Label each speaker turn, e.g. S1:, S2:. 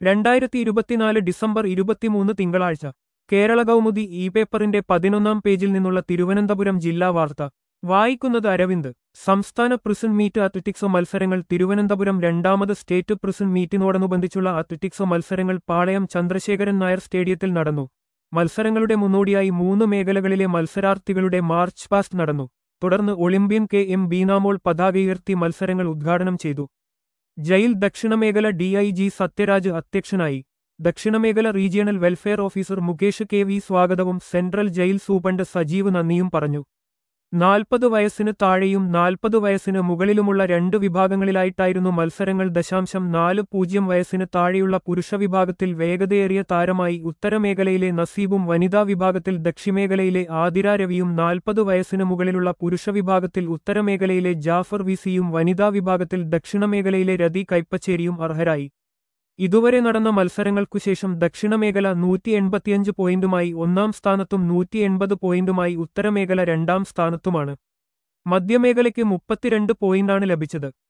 S1: രണ്ടായിരത്തി ഇരുപത്തിനാല് ഡിസംബർ ഇരുപത്തിമൂന്ന് തിങ്കളാഴ്ച കേരള കൗമുദി ഇ പേപ്പറിന്റെ പതിനൊന്നാം പേജിൽ നിന്നുള്ള തിരുവനന്തപുരം ജില്ലാ വാർത്ത വായിക്കുന്നത് അരവിന്ദ് സംസ്ഥാന പ്രിസൺ മീറ്റ് അത്ലറ്റിക്സ് മത്സരങ്ങൾ തിരുവനന്തപുരം രണ്ടാമത് സ്റ്റേറ്റ് പ്രിസൺ മീറ്റിനോടനുബന്ധിച്ചുള്ള അത്ലറ്റിക്സ് മത്സരങ്ങൾ പാളയം ചന്ദ്രശേഖരൻ നായർ സ്റ്റേഡിയത്തിൽ നടന്നു മത്സരങ്ങളുടെ മുന്നോടിയായി മൂന്ന് മേഖലകളിലെ മത്സരാർത്ഥികളുടെ മാർച്ച് പാസ്റ്റ് നടന്നു തുടർന്ന് ഒളിമ്പ്യൻ കെ എം ബീനാമോൾ പതാക ഉയർത്തി മത്സരങ്ങൾ ഉദ്ഘാടനം ചെയ്തു ജയിൽ ദക്ഷിണമേഖല ഡിഐജി സത്യരാജ് അധ്യക്ഷനായി ദക്ഷിണമേഖല regional welfare officer Mukesh K V സ്വാഗതവും സെൻട്രൽ ജയിൽ സൂപ്രണ്ട് സജീവ് നന്ദിയും പറഞ്ഞു നാൽപ്പത് വയസ്സിന് താഴെയും നാൽപ്പത് വയസ്സിന് മുകളിലുമുള്ള രണ്ട് വിഭാഗങ്ങളിലായിട്ടായിരുന്നു മത്സരങ്ങൾ ദശാംശം നാല് പൂജ്യം വയസ്സിന് താഴെയുള്ള പുരുഷ വിഭാഗത്തിൽ വേഗതയേറിയ താരമായി ഉത്തരമേഖലയിലെ നസീബും വനിതാ വിഭാഗത്തിൽ ദക്ഷിമേഖലയിലെ ആതിര രവിയും നാൽപ്പത് വയസ്സിന് മുകളിലുള്ള പുരുഷ വിഭാഗത്തിൽ ഉത്തരമേഖലയിലെ ജാഫർ വിസിയും വനിതാ വിഭാഗത്തിൽ ദക്ഷിണമേഖലയിലെ രതി കൈപ്പച്ചേരിയും അർഹരായി ഇതുവരെ നടന്ന മത്സരങ്ങൾക്കുശേഷം ദക്ഷിണമേഖല നൂറ്റി എൺപത്തിയഞ്ച് പോയിന്റുമായി ഒന്നാം സ്ഥാനത്തും നൂറ്റി എൺപത് പോയിന്റുമായി ഉത്തരമേഖല രണ്ടാം സ്ഥാനത്തുമാണ് മധ്യമേഖലയ്ക്ക് മുപ്പത്തിരണ്ട് പോയിന്റാണ് ലഭിച്ചത്